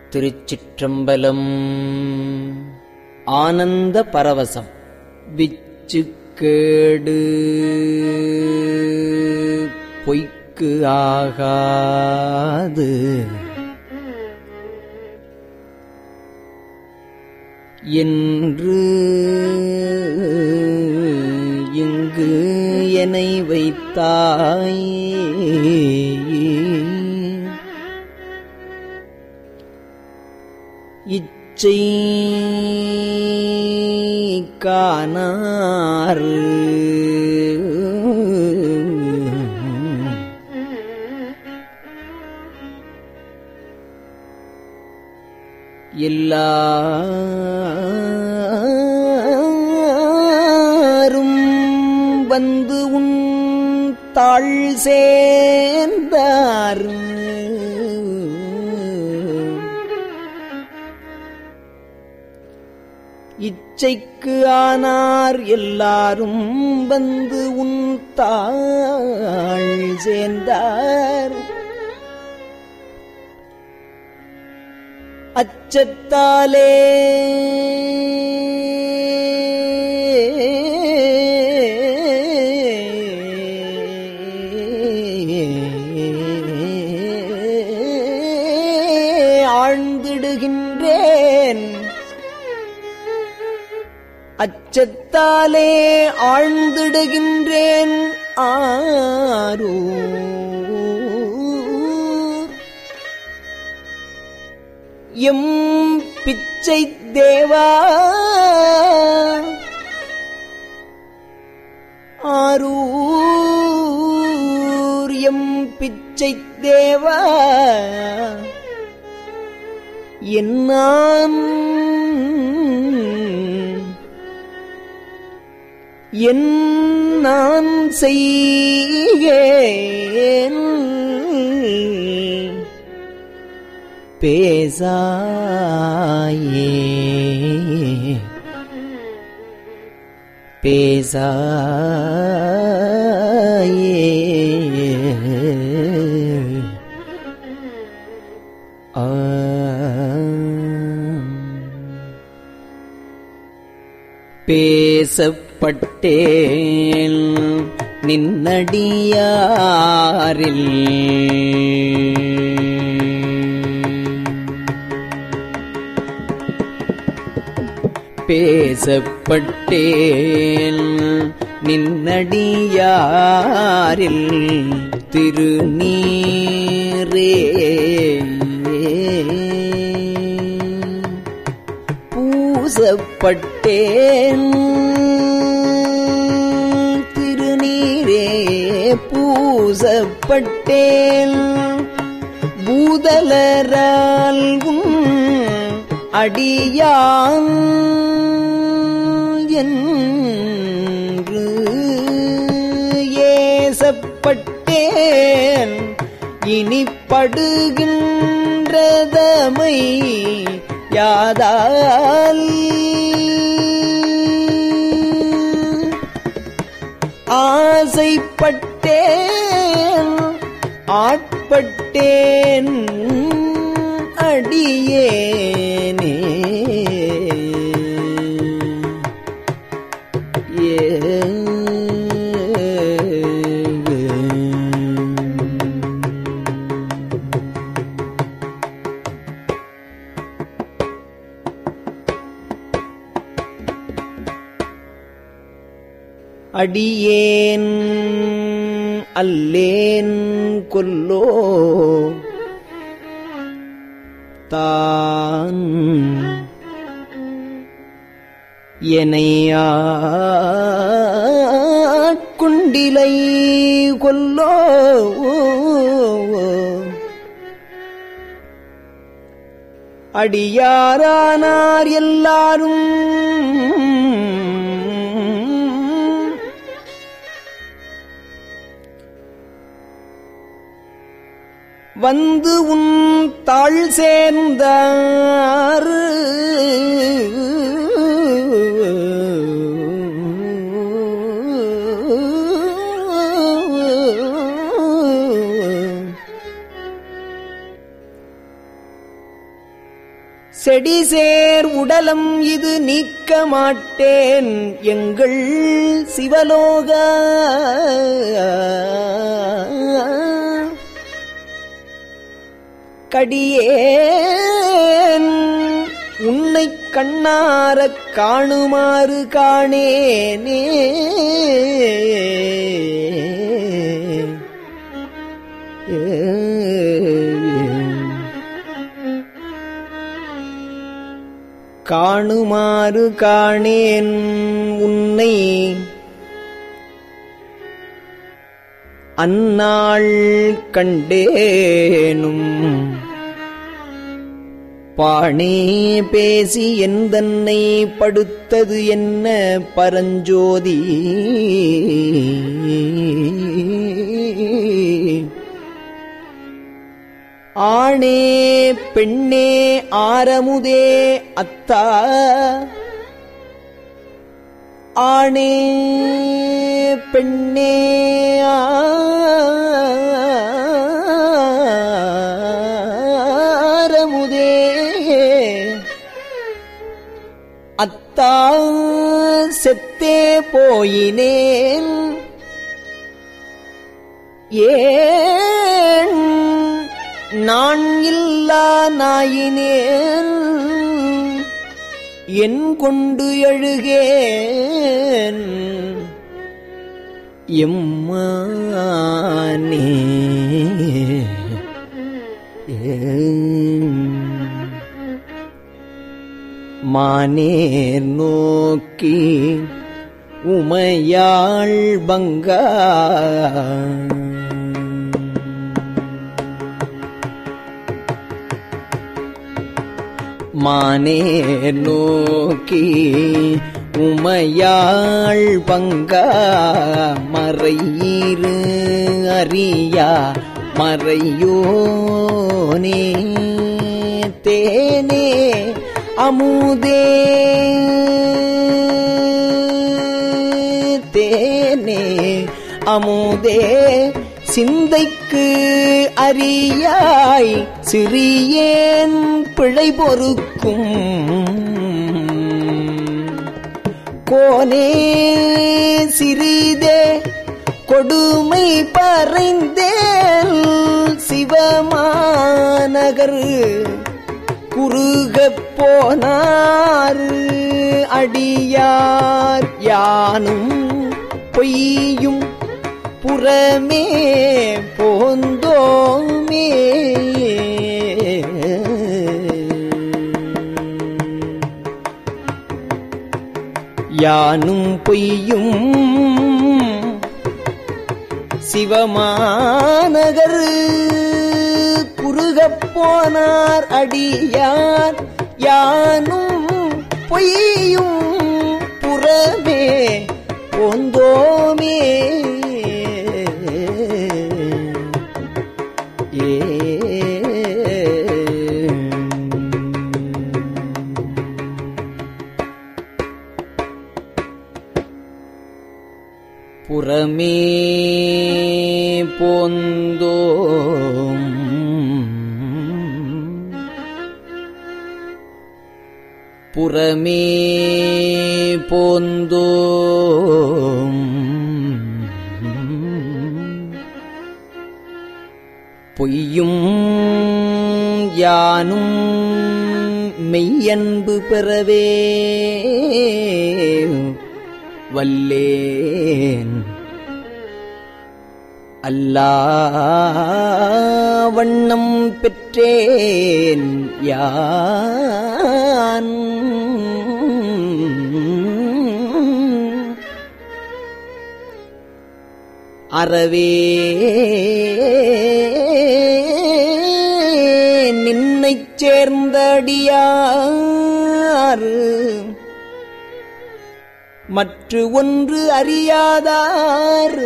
திருச்சிற்றம்பலம் ஆனந்த பரவசம் விச்சுக்கேடு பொய்க்கு ஆகாது என்று இங்கு என்னை வைத்தாய் இச்சை காணார் எல்லாரும் வந்து உன் தாழ் சேர்ந்தார் இச்சைக்கு ஆனார் எல்லாரும் வந்து உன் தாழ் சேர்ந்தார் அச்சத்தாலே ஆழ்ந்திடுகின்றேன் அச்சத்தாலே ஆழ்ந்திடுகின்றேன் ஆரூர் எம் பிச்சை தேவா ஆரூர் எம் பிச்சை தேவா என்னாம் என் நான் செய்கேன் பேசாயே பேசாயே பேசப்பட்டேன் நின்னடியாரில் பேசப்பட்டேன் நின்னடியாரில் திருநீரே பூசப்பட்டேன் திருநீரே பூசப்பட்டேன் பூதலரால் உன் அடியான் என்று ஏசப்பட்டேன் இனிப்படுகின்றதமை யாதால் ஆசைப்பட்டேன் ஆட்பட்டேன் அடியேனே அடியேன் அல்லேன் கொல்லோ தான் குண்டிலை கொல்லோ அடியாரானார் எல்லாரும் வந்து உன் தாழ் சேர்ந்தார் செடிசேர் உடலம் இது நீக்க மாட்டேன் எங்கள் சிவலோக கடியேன் உன்னை கண்ணாரக் காணுமாறு காணேனே காணுமாறு காணேன் உன்னை அந்நாள் கண்டேனும் பாணே பேசி எந்தன்னை படுத்தது என்ன பரஞ்சோதி ஆணே பெண்ணே ஆரமுதே அத்தா ஆணே பெண்ணே ஆரமுதே அத்தா செத்தே போயினேன் ஏன் நான் இல்லா நாயினேன் என் கொண்டு எழுகேன் எம்மானே மானே நோக்கி உமையாள் பங்கா மானே நோக்கி உமையாள் பங்கா மறையீரு அறியா மறையோனே தேனே அமுதே தேனே அமுதே சிந்தைக்கு அறியாய் சிறியேன் பிழை பொறுக்கும் கோனே சிறிதே கொடுமை பறைந்தேல் சிவமாநகர் குறுகப் போனார் அடியார் யானும் பொய்யும் புறமே போந்தோமே யானும் பொய்யும் சிவமாநகர் குறுகப் போனார் அடியார் யானும் பொய்யும் புறமே போந்தோமே புறமே போந்தோம் புறமே போந்தோம் பொய்யும் யானும் மெய்யன்பு பெறவே வல்லேன் அல்லா வண்ணம் பெற்றேன் யான் அறவே நின்னைச் சேர்ந்தடியார் மற்ற ஒன்று அறியாதார்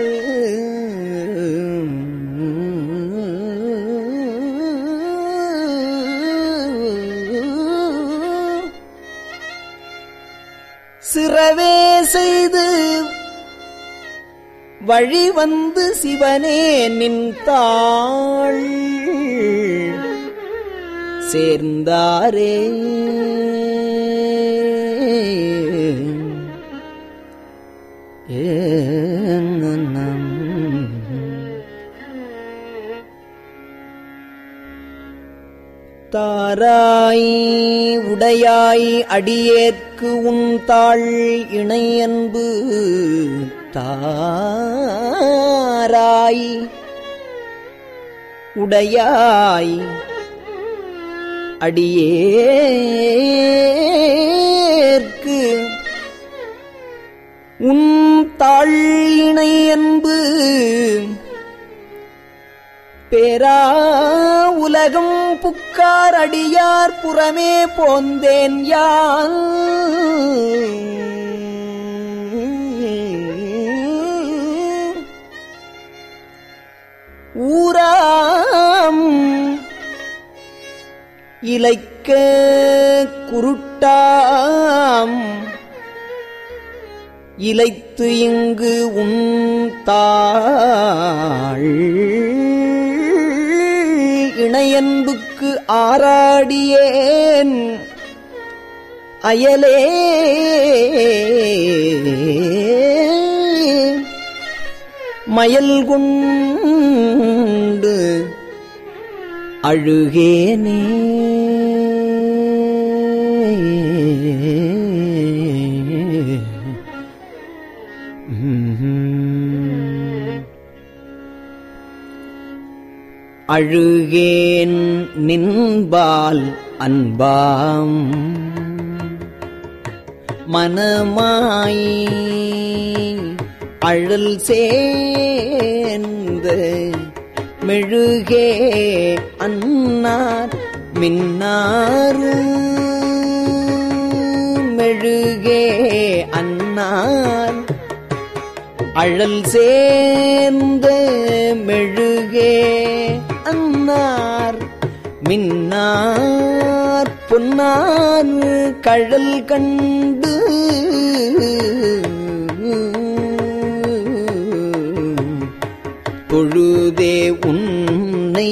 சிறவே செய்து வழி வந்து சிவனே நின்றாள் சேர்ந்தாரே தாராய் உடையாய் அடியேற்கு உன் தாள் இணையன்பு தாராய் உடையாய் அடியேற்கு உன் தாள் இணை அன்பு பேரா உலகம் புக்கார் அடியார் புறமே போந்தேன் யான் ஊராம் இலைக்க குருட்டாம் இலைத்து இங்கு உன் தாள் இணையன்புக்கு ஆராடியேன் அயலே மயல் கொண்டு அழுகேனே அழுகேன் நின்பால் அன்பாம் மனமாய் அழல் சேர்ந்த மெழுகே அன்னார் மின்னாறு மெழுகே அன்னார் அழல் சேர்ந்த மெழுகே அன்னார் மின்னார் பொன்னார் கழல் கண்டு தொழுதே உன்னை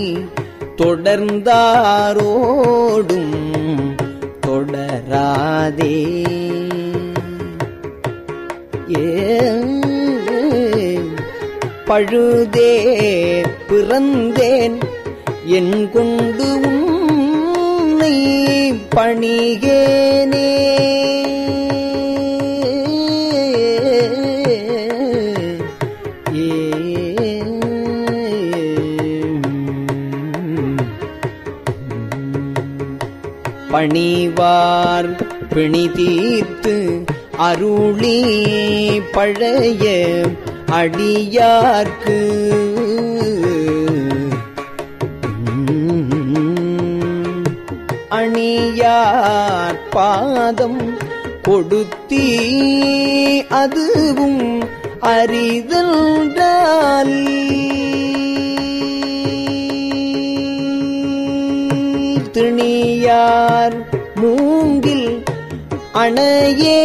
தொடர்ந்தாரோடும் தொடராதே ஏ பழுதே பிறந்தேன் என் கொண்டு உன்னை பணிகேனே பணிவார் பிணி தீர்த்து அருளி பழைய அடியார்க்கு அணியார் பாதம் கொடுத்தீ அதுவும் அறிதல்டால் திணியார் மூங்கில் அணையே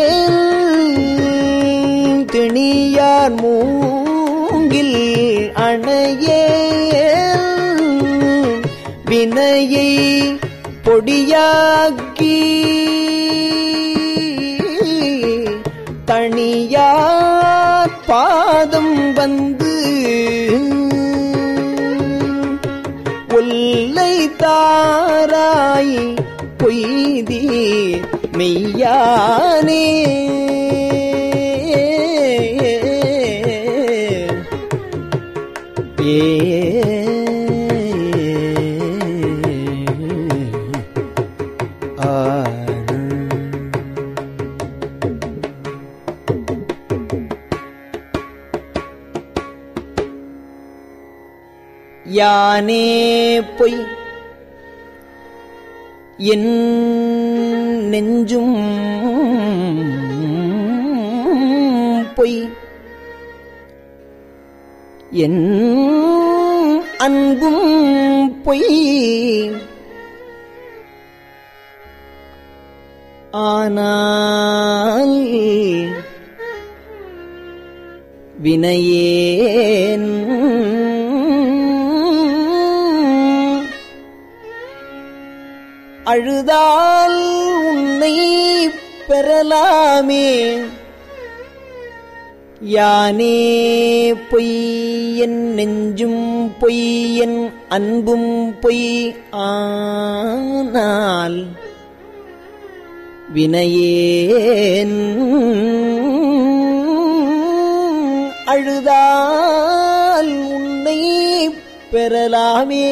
திணியார் மூங்கில் அணையே வினையை பொடியாக்கி தனியார் பாதம் வந்து ஒல்லை தாராய் பொய்தி மெய்யானே ஏ யானே பொய் என் நெஞ்சும் பொய் என் அன்பும் பொய் ஆனால் வினையேன் அழுதால் உன்னை பெறலாமே யானே பொய் என் நெஞ்சும் பொய் என் அன்பும் பொய் ஆனால் வினையேன் அழுதால் உன்னை பெறலாமே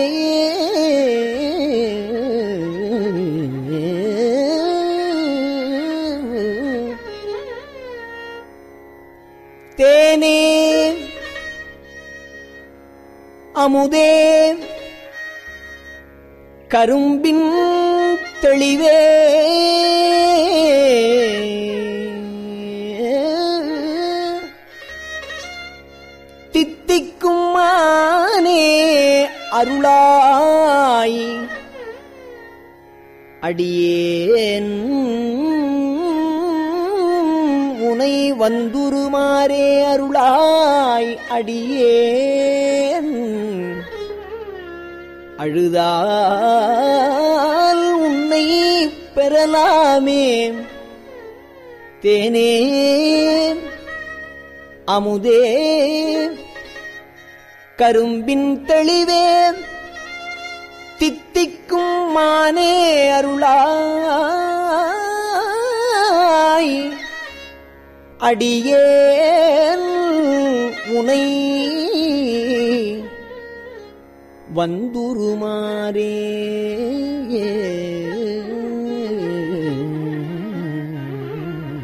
தேனே அமுதே கரும்பின் தெளிவே தித்திக்கும் மானே அருளாய் அடியேன் உனை வந்துருமாறே அருளாய் அடியேன் அழுதால் உன்னை பெறலாமே தேனே அமுதே கரும்பின் தெளிவே தித்திக்கும் மானே அருளாய் அடியேன் உனை வந்துருமாறே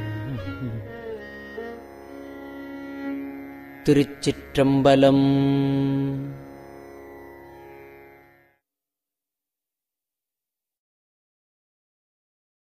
திருச்சிற்றம்பலம்